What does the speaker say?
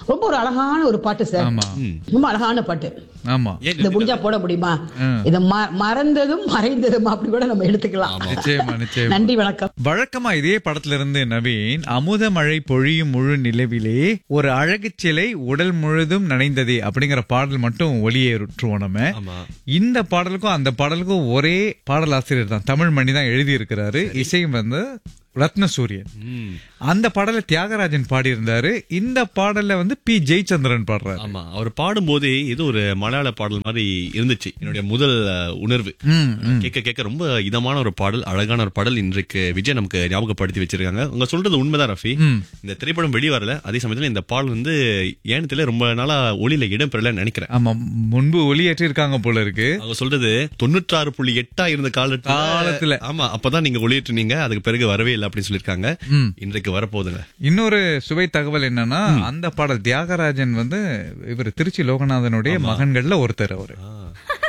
ரொம்ப ஒரு அழகான ஒரு பாட்டு சார் ஆமா ரொம்ப அழகான பாட்டு ஆமா ஏன் இத முடிஞ்சா போட முடியுமா இத ம- மறந்ததும் மறைந்ததும் அப்படி கூட நம்ம எடுத்துக்கலாம் நிச்சயமா நிச்சயமா நன்றி வணக்கம் வழக்கமா இதே படத்துல இருந்து நவீன் அமுத மழை பொழியும் முழு நிலவிலே ஒரு அழகு சிலை உடல் முழுதும் நனைந்ததே அப்படிங்கிற பாடல் மட்டும் ஒளியேற்றுவோம் நம்ம ஆமா இந்த பாடலுக்கும் அந்த பாடலுக்கும் ஒரே பாடலாசிரியர் தான் தமிழ் மணி தான் எழுதி இருக்கிறாரு இசையும் வந்து ரத்னசூரியன் ம். அந்த பாடலை தியாகராஜன் பாடியிருந்தாரு இந்த பாடல்ல வந்து பி ஜெயச்சந்திரன் பாடுறாரு ஆமா அவர் பாடும்போதே ஏதோ ஒரு மலையாள பாடல் மாதிரி இருந்துச்சு என்னுடைய முதல் அஹ், உணர்வு ம், ம். கேட்க கேட்க ரொம்ப இதமான ஒரு பாடல் அழகான ஒரு பாடல் இன்றைக்கு விஜய் நமக்கு ஞாபகப்படுத்தி வச்சிருக்காங்க உங்க சொல்றது உண்மைதான் ரஃபி ம். இந்த திரைப்படம் வெளி வரல அதே சமயத்துல இந்த பாடல் வந்து ஏன்னு தெரியல ரொம்ப நாளா ஒளியில இடம் பெறலன்னு நினைக்கிறேன் ஆமா முன்பு ஒளியேற்றி இருக்காங்க போல இருக்கு அவங்க சொல்றது தொண்ணூற்றாறு புள்ளி எட்டா இருந்த காலத்துல காலத்துல. ஆமா அப்பதான் நீங்க ஒளியேற்றுனீங்க அதுக்கு பிறகு வரவே இல்லை அப்படின்னு சொல்லியிருக்காங்க ம். இன்றைக்கு வரப்போகுதுங்க இன்னொரு சுவை தகவல் என்னன்னா அந்த பாடல் தியாகராஜன் வந்து இவர் திருச்சி லோகநாதனுடைய மகன்கள்ல ஒருத்தர் அவரு ஆ.